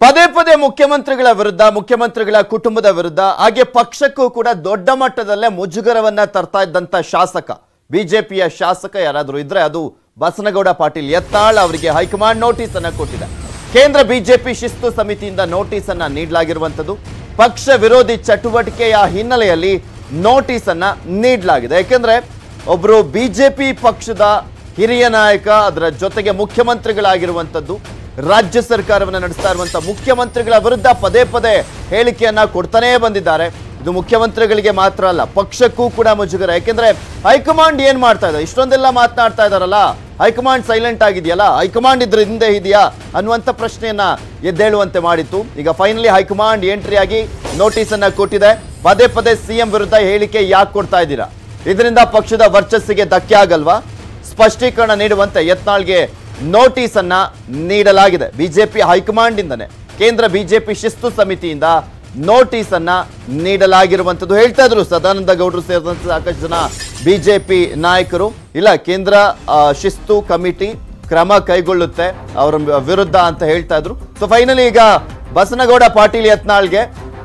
ಪದೇ ಪದೇ ಮುಖ್ಯಮಂತ್ರಿಗಳ ವಿರುದ್ಧ ಮುಖ್ಯಮಂತ್ರಿಗಳ ಕುಟುಂಬದ ವಿರುದ್ಧ ಹಾಗೆ ಪಕ್ಷಕ್ಕೂ ಕೂಡ ದೊಡ್ಡ ಮಟ್ಟದಲ್ಲೇ ಮುಜುಗರವನ್ನ ತರ್ತಾ ಇದ್ದಂತ ಶಾಸಕ ಬಿಜೆಪಿಯ ಶಾಸಕ ಯಾರಾದರೂ ಇದ್ರೆ ಅದು ಬಸನಗೌಡ ಪಾಟೀಲ್ ಯತ್ನಾಳ್ ಅವರಿಗೆ ಹೈಕಮಾಂಡ್ ನೋಟಿಸ್ ಅನ್ನ ಕೊಟ್ಟಿದೆ ಕೇಂದ್ರ ಬಿಜೆಪಿ ಶಿಸ್ತು ಸಮಿತಿಯಿಂದ ನೋಟಿಸ್ ಅನ್ನ ನೀಡಲಾಗಿರುವಂತದ್ದು ಪಕ್ಷ ವಿರೋಧಿ ಚಟುವಟಿಕೆಯ ಹಿನ್ನೆಲೆಯಲ್ಲಿ ನೋಟಿಸ್ ಅನ್ನ ನೀಡಲಾಗಿದೆ ಯಾಕೆಂದ್ರೆ ಒಬ್ರು ಬಿಜೆಪಿ ಪಕ್ಷದ ಹಿರಿಯ ನಾಯಕ ಅದರ ಜೊತೆಗೆ ಮುಖ್ಯಮಂತ್ರಿಗಳಾಗಿರುವಂತದ್ದು ರಾಜ್ಯ ಸರ್ಕಾರವನ್ನು ನಡೆಸ್ತಾ ಇರುವಂತಹ ಮುಖ್ಯಮಂತ್ರಿಗಳ ವಿರುದ್ಧ ಪದೇ ಪದೇ ಹೇಳಿಕೆಯನ್ನ ಕೊಡ್ತಾನೇ ಬಂದಿದ್ದಾರೆ ಇದು ಮುಖ್ಯಮಂತ್ರಿಗಳಿಗೆ ಮಾತ್ರ ಅಲ್ಲ ಪಕ್ಷಕ್ಕೂ ಕೂಡ ಮುಜುಗರ ಯಾಕೆಂದ್ರೆ ಹೈಕಮಾಂಡ್ ಏನ್ ಮಾಡ್ತಾ ಇದೆ ಇಷ್ಟೊಂದೆಲ್ಲ ಮಾತನಾಡ್ತಾ ಇದಾರಲ್ಲ ಹೈಕಮಾಂಡ್ ಸೈಲೆಂಟ್ ಆಗಿದೆಯಲ್ಲ ಹೈಕಮಾಂಡ್ ಇದ್ರ ಹಿಂದೆ ಇದೆಯಾ ಅನ್ನುವಂಥ ಪ್ರಶ್ನೆಯನ್ನ ಎದ್ದೇಳುವಂತೆ ಮಾಡಿತ್ತು ಈಗ ಫೈನಲಿ ಹೈಕಮಾಂಡ್ ಎಂಟ್ರಿ ಆಗಿ ನೋಟಿಸ್ ಅನ್ನ ಕೊಟ್ಟಿದೆ ಪದೇ ಪದೇ ಸಿಎಂ ವಿರುದ್ಧ ಹೇಳಿಕೆ ಯಾಕೆ ಕೊಡ್ತಾ ಇದ್ದೀರಾ ಇದರಿಂದ ಪಕ್ಷದ ವರ್ಚಸ್ಸಿಗೆ ಧಕ್ಕೆ ಆಗಲ್ವಾ ಸ್ಪಷ್ಟೀಕರಣ ನೀಡುವಂತೆ ಯತ್ನಾಳ್ಗೆ ನೋಟಿಸ್ ಅನ್ನ ನೀಡಲಾಗಿದೆ ಬಿಜೆಪಿ ಹೈಕಮಾಂಡ್ ಇಂದನೇ ಕೇಂದ್ರ ಬಿಜೆಪಿ ಶಿಸ್ತು ಸಮಿತಿಯಿಂದ ನೋಟಿಸ್ ಅನ್ನ ನೀಡಲಾಗಿರುವಂತದ್ದು ಹೇಳ್ತಾ ಇದ್ರು ಸದಾನಂದ ಗೌಡರು ಸೇರಿದಂತೆ ಸಾಕಷ್ಟು ಜನ ಬಿಜೆಪಿ ನಾಯಕರು ಇಲ್ಲ ಕೇಂದ್ರ ಆ, ಶಿಸ್ತು ಕಮಿಟಿ ಕ್ರಮ ಕೈಗೊಳ್ಳುತ್ತೆ ಅವರ ವಿರುದ್ಧ ಅಂತ ಹೇಳ್ತಾ ಇದ್ರು ಸೊ ಫೈನಲಿ ಈಗ ಬಸನಗೌಡ ಪಾಟೀಲ್ ಯತ್ನಾಳ್ಗೆ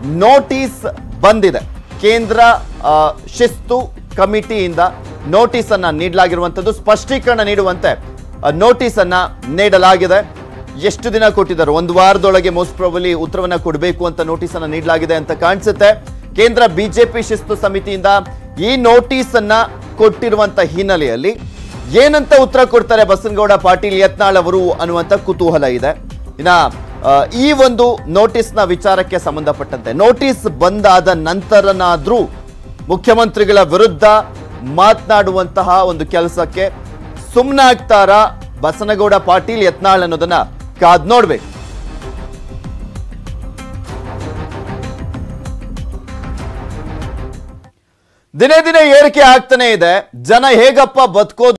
ನೋಟಿಸ್ ಬಂದಿದೆ ಕೇಂದ್ರ ಆ, ಶಿಸ್ತು ಕಮಿಟಿಯಿಂದ ನೋಟಿಸ್ ಅನ್ನ ನೀಡಲಾಗಿರುವಂತದ್ದು ಸ್ಪಷ್ಟೀಕರಣ ನೀಡುವಂತೆ ನೋಟಿಸ್ ಅನ್ನ ನೀಡಲಾಗಿದೆ ಎಷ್ಟು ದಿನ ಕೊಟ್ಟಿದ್ದಾರೆ ಒಂದು ವಾರದೊಳಗೆ ಮೋಸ್ಟ್ ಪ್ರಾಬಲಿ ಉತ್ತರವನ್ನ ಕೊಡಬೇಕು ಅಂತ ನೋಟಿಸ್ ಅನ್ನ ನೀಡಲಾಗಿದೆ ಅಂತ ಕಾಣಿಸುತ್ತೆ ಕೇಂದ್ರ ಬಿಜೆಪಿ ಶಿಸ್ತು ಸಮಿತಿಯಿಂದ ಈ ನೋಟಿಸ್ ಅನ್ನ ಕೊಟ್ಟಿರುವಂತ ಹಿನ್ನೆಲೆಯಲ್ಲಿ ಏನಂತ ಉತ್ತರ ಕೊಡ್ತಾರೆ ಬಸನಗೌಡ ಪಾಟೀಲ್ ಯತ್ನಾಳ್ ಅವರು ಅನ್ನುವಂತ ಕುತೂಹಲ ಇದೆ ಇನ್ನ ಆ, ಈ ಒಂದು ನೋಟಿಸ್ನ ವಿಚಾರಕ್ಕೆ ಸಂಬಂಧಪಟ್ಟಂತೆ ನೋಟಿಸ್ ಬಂದಾದ ನಂತರನಾದ್ರೂ ಮುಖ್ಯಮಂತ್ರಿಗಳ ವಿರುದ್ಧ ಮಾತನಾಡುವಂತಹ ಒಂದು ಕೆಲಸಕ್ಕೆ ಸುಮ್ಮನಾಗ್ತಾರ ಬಸನಗೌಡ ಪಾಟೀಲ್ ಯತ್ನಾಳ್ ಅನ್ನೋದನ್ನ ಕಾದ್ ನೋಡ್ಬೇಕು ದಿನೇ ದಿನೇ ಏರಿಕೆ ಆಗ್ತಾನೆ ಇದೆ ಜನ ಹೇಗಪ್ಪ ಬದುಕೋದು